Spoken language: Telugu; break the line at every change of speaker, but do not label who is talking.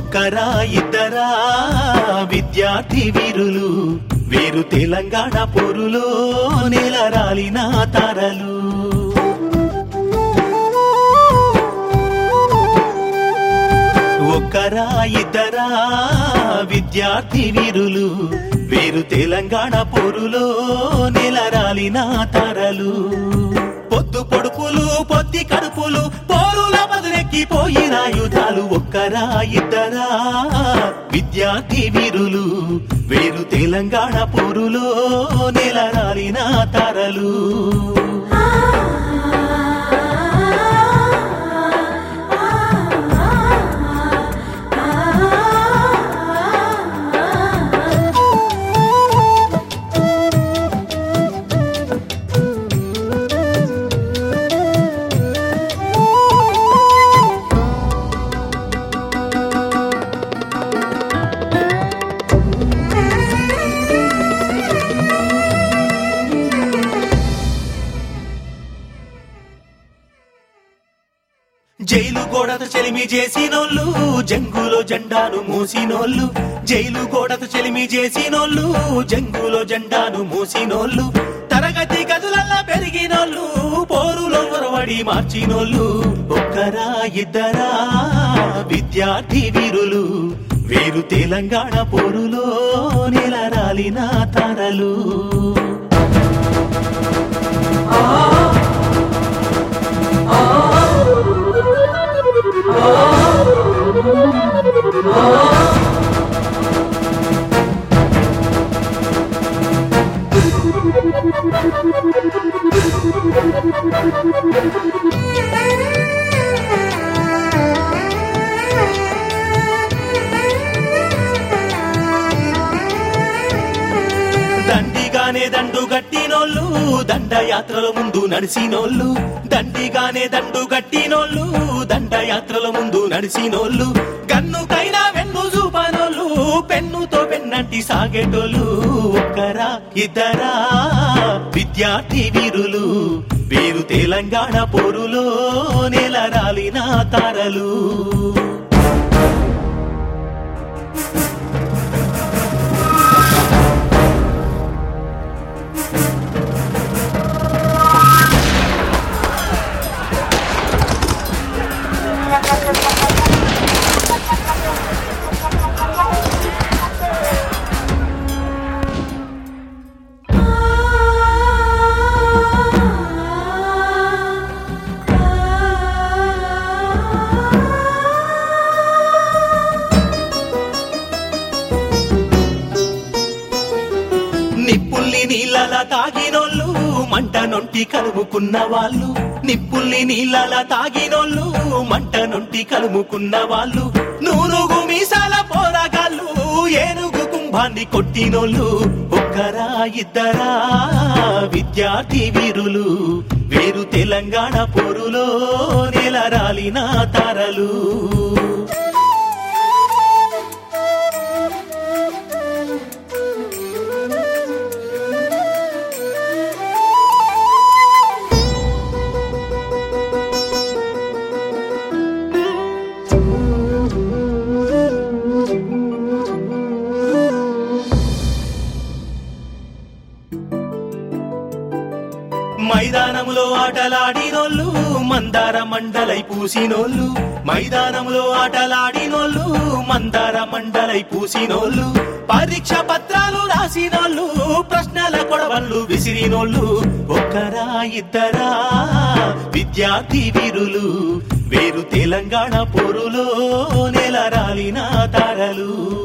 ఒక్కరా ఇద్దరా విద్యార్థి వీరులు వీరు తెలంగాణ పొరులో నెలరాలిన తారలు ఒక్కరా ఇద్దరా విద్యార్థి వీరులు వీరు తెలంగాణ పొరులో నెలరాలిన తారలు పొద్దు పొడుపులు పొత్తి కడుపులు పోరుల బదులెక్కిపోయిన యుధాలు ఒక్కరా ఇద్దరా విద్యార్థి వీరులు వీరు తెలంగాణ పొరులో నెలరాలిన తారలు జైలు గోడత చెలిమి చేసినోళ్ళు జంగులో జెండాను మూసినోళ్ళు జైలు గోడత చెలిమి చేసినోళ్ళు జంగులో జెండాను మూసినోళ్ళు తరగతి గదులల్లా పెరిగినోళ్ళు పోరులో ఒరవడి మార్చినోళ్ళు ఒక్కరా ఇద్దరా విద్యార్థి వీరులు వీరు తెలంగాణ పోరులో నెలరాలిన తారలు దండిగానే దండు గట్టినోళ్ళు దండయాత్రల ముందు నడిచినోళ్ళు దండిగానే దండు గట్టినోళ్ళు దండయాత్రల ముందు నడిచినోళ్ళు కన్నుకైనా వెన్ను చూపనోళ్ళు పెన్నుతో పెన్నంటి సాగేటోళ్ళు ఒక్కరా ఇద్దరా విద్యార్థి వీరులు వీరు తెలంగాణ పోరులో నెలరాలిన తారలు నిప్పుల్ని నీళ్ళలా తాగినోళ్ళు మంట నొంటి కలుముకున్న వాళ్ళు నిప్పుల్ని నీళ్ళలా తాగినోళ్ళు మంట నొంటి కలుముకున్న వాళ్ళు నూనుగు మీసాల పోరాగాళ్ళు ఏనుగు కుంభాన్ని కొట్టినోళ్ళు ఒక్కరా ఇద్దరా విద్యార్థి వీరులు వీరు తెలంగాణ పొరులో నెలరాలిన తారలు మైదానములో ఆటలాడినోళ్ళు మందార మండలై పూసినోళ్ళు మైదానములో ఆటలాడినోళ్ళు మందార మండలై పూసినోళ్ళు పరీక్ష పత్రాలు రాసినోళ్ళు ప్రశ్నల కొడవళ్ళు విసిరినోళ్ళు ఒక్కరా ఇద్దరా విద్యార్థి వీరులు వీరు తెలంగాణ పొరులో నెలరాలిన తారలు